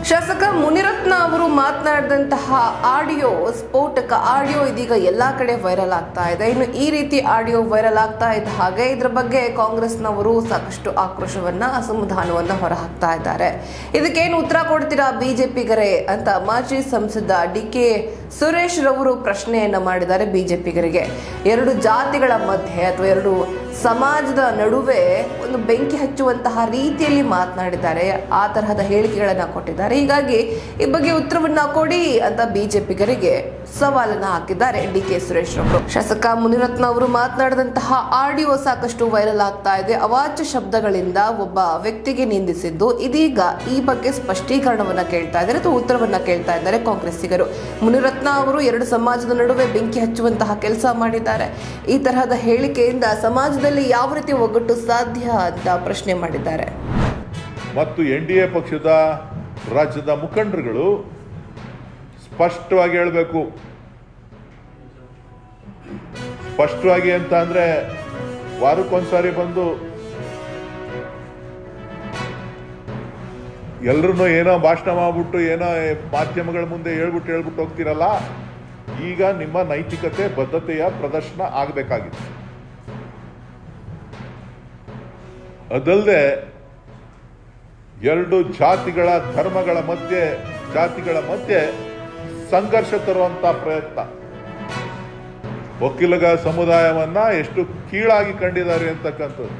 ಶಾಸಕ ಮುನಿರತ್ನ ಅವರು ಮಾತನಾಡಿದಂತಹ ಆಡಿಯೋ ಸ್ಫೋಟಕ ಆಡಿಯೋ ಇದೀಗ ಎಲ್ಲಾ ಕಡೆ ವೈರಲ್ ಆಗ್ತಾ ಇದೆ ಇನ್ನು ಈ ರೀತಿ ಆಡಿಯೋ ವೈರಲ್ ಆಗ್ತಾ ಇದ್ದ ಹಾಗೆ ಇದ್ರ ಬಗ್ಗೆ ಕಾಂಗ್ರೆಸ್ನವರು ಸಾಕಷ್ಟು ಆಕ್ರೋಶವನ್ನ ಅಸಮಾಧಾನವನ್ನ ಹೊರಹಾಕ್ತಾ ಇದ್ದಾರೆ ಇದಕ್ಕೇನು ಉತ್ತರ ಕೊಡ್ತೀರಾ ಬಿಜೆಪಿಗರೇ ಅಂತ ಮಾಜಿ ಸಂಸದ ಡಿ ಕೆ ಸುರೇಶ್ ರವರು ಪ್ರಶ್ನೆಯನ್ನ ಮಾಡಿದ್ದಾರೆ ಬಿಜೆಪಿಗರಿಗೆ ಎರಡು ಜಾತಿಗಳ ಮಧ್ಯೆ ಅಥವಾ ಎರಡು ಸಮಾಜದ ನಡುವೆ ಒಂದು ಬೆಂಕಿ ಹಚ್ಚುವಂತಹ ರೀತಿಯಲ್ಲಿ ಮಾತನಾಡಿದ್ದಾರೆ ಆ ತರಹದ ಹೇಳಿಕೆಗಳನ್ನ ಕೊಟ್ಟಿದ್ದಾರೆ ಹೀಗಾಗಿ ಈ ಬಗ್ಗೆ ಉತ್ತರವನ್ನ ಕೊಡಿ ಅಂತ ಬಿಜೆಪಿಗರಿಗೆ ಸವಾಲನ್ನ ಹಾಕಿದ್ದಾರೆ ಡಿ ಕೆ ಸುರೇಶ್ ಅವರು ಶಾಸಕ ಮುನಿರತ್ನ ಅವರು ಮಾತನಾಡಿದಂತಹ ಆಡಿಯೋ ಸಾಕಷ್ಟು ವೈರಲ್ ಆಗ್ತಾ ಇದೆ ಅವಾಚ್ಯ ಶಬ್ದಗಳಿಂದ ಒಬ್ಬ ವ್ಯಕ್ತಿಗೆ ನಿಂದಿಸಿದ್ದು ಇದೀಗ ಈ ಬಗ್ಗೆ ಸ್ಪಷ್ಟೀಕರಣವನ್ನ ಕೇಳ್ತಾ ಇದ್ದಾರೆ ಅಥವಾ ಉತ್ತರವನ್ನ ಕೇಳ್ತಾ ಇದ್ದಾರೆ ಕಾಂಗ್ರೆಸ್ಸಿಗರು ಮುನಿರತ್ನ ಅವರು ಎರಡು ಸಮಾಜದ ನಡುವೆ ಬೆಂಕಿ ಹಚ್ಚುವಂತಹ ಕೆಲಸ ಮಾಡಿದ್ದಾರೆ ಈ ತರಹದ ಹೇಳಿಕೆಯಿಂದ ಸಮಾಜದಲ್ಲಿ ಯಾವ ರೀತಿ ಒಗ್ಗಟ್ಟು ಸಾಧ್ಯ ಅಂತ ಪ್ರಶ್ನೆ ಮಾಡಿದ್ದಾರೆ ಮತ್ತು ಎನ್ ಡಿ ಎ ಪಕ್ಷದ ರಾಜ್ಯದ ಮುಖಂಡರುಗಳು ಸ್ಪಷ್ಟವಾಗಿ ಹೇಳಬೇಕು ಸ್ಪಷ್ಟವಾಗಿ ಅಂತ ಅಂದ್ರೆ ವಾರಕ್ಕೊಂದ್ಸಾರಿ ಬಂದು ಎಲ್ರೂ ಏನೋ ಭಾಷಣ ಮಾಡ್ಬಿಟ್ಟು ಏನೋ ಮಾಧ್ಯಮಗಳ ಮುಂದೆ ಹೇಳ್ಬಿಟ್ಟು ಹೇಳ್ಬಿಟ್ಟು ಹೋಗ್ತಿರಲ್ಲ ಈಗ ನಿಮ್ಮ ನೈತಿಕತೆ ಬದ್ಧತೆಯ ಪ್ರದರ್ಶನ ಆಗಬೇಕಾಗಿದೆ ಅದಲ್ಲದೆ ಎರಡು ಜಾತಿಗಳ ಧರ್ಮಗಳ ಮಧ್ಯೆ ಜಾತಿಗಳ ಮಧ್ಯೆ ಸಂಘರ್ಷ ತರುವಂತ ಪ್ರಯತ್ನ ಒಕ್ಕಲಿಗ ಸಮುದಾಯವನ್ನ ಎಷ್ಟು ಕೀಳಾಗಿ ಕಂಡಿದ್ದಾರೆ ಅಂತಕ್ಕಂಥದ್ದು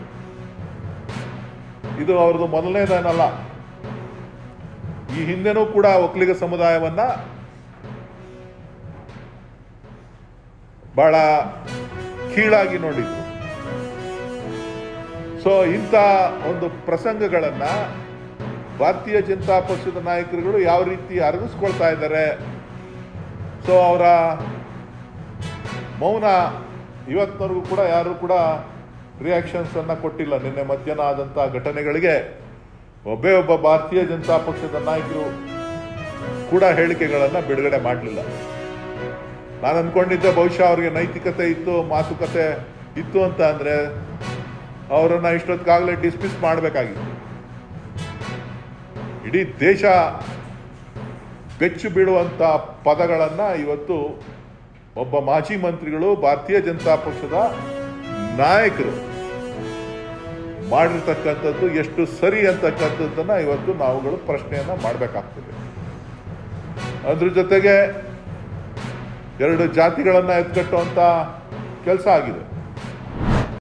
ಇದು ಅವ್ರದ್ದು ಮೊದಲನೇದೇನಲ್ಲ ಈ ಹಿಂದೆನೂ ಕೂಡ ಒಕ್ಕಲಿಗ ಸಮುದಾಯವನ್ನ ಬಹಳ ಕೀಳಾಗಿ ನೋಡಿದ್ರು ಸೊ ಇಂಥ ಒಂದು ಪ್ರಸಂಗಗಳನ್ನ ಭಾರತೀಯ ಜನತಾ ಪಕ್ಷದ ನಾಯಕರುಗಳು ಯಾವ ರೀತಿ ಅರಗಿಸ್ಕೊಳ್ತಾ ಇದ್ದಾರೆ ಸೊ ಅವರ ಮೌನ ಇವತ್ತಿನವರೆಗೂ ಕೂಡ ಯಾರು ಕೂಡ ರಿಯಾಕ್ಷನ್ಸ್ ಅನ್ನ ಕೊಟ್ಟಿಲ್ಲ ನಿನ್ನೆ ಮಧ್ಯಾಹ್ನ ಆದಂತ ಘಟನೆಗಳಿಗೆ ಒಬ್ಬೇ ಒಬ್ಬ ಭಾರತೀಯ ಜನತಾ ಪಕ್ಷದ ನಾಯಕರು ಕೂಡ ಹೇಳಿಕೆಗಳನ್ನ ಬಿಡುಗಡೆ ಮಾಡಲಿಲ್ಲ ನಾನು ಅನ್ಕೊಂಡಿದ್ದೆ ಬಹುಶಃ ಅವ್ರಿಗೆ ನೈತಿಕತೆ ಇತ್ತು ಮಾತುಕತೆ ಇತ್ತು ಅಂತ ಅಂದ್ರೆ ಅವರನ್ನ ಇಷ್ಟೊತ್ತಿಗಾಗಲೇ ಡಿಸ್ಮಿಸ್ ಮಾಡಬೇಕಾಗಿತ್ತು ಇಡೀ ದೇಶ ಬೆಚ್ಚು ಬೀಳುವಂತ ಪದಗಳನ್ನ ಇವತ್ತು ಒಬ್ಬ ಮಾಜಿ ಮಂತ್ರಿಗಳು ಭಾರತೀಯ ಜನತಾ ಪಕ್ಷದ ನಾಯಕರು ಮಾಡಿರ್ತಕ್ಕಂಥದ್ದು ಎಷ್ಟು ಸರಿ ಅಂತಕ್ಕಂಥದ್ದನ್ನ ಇವತ್ತು ನಾವುಗಳು ಪ್ರಶ್ನೆಯನ್ನ ಮಾಡಬೇಕಾಗ್ತದೆ ಅದ್ರ ಜೊತೆಗೆ ಎರಡು ಜಾತಿಗಳನ್ನ ಎತ್ಕಟ್ಟುವಂತ ಕೆಲಸ ಆಗಿದೆ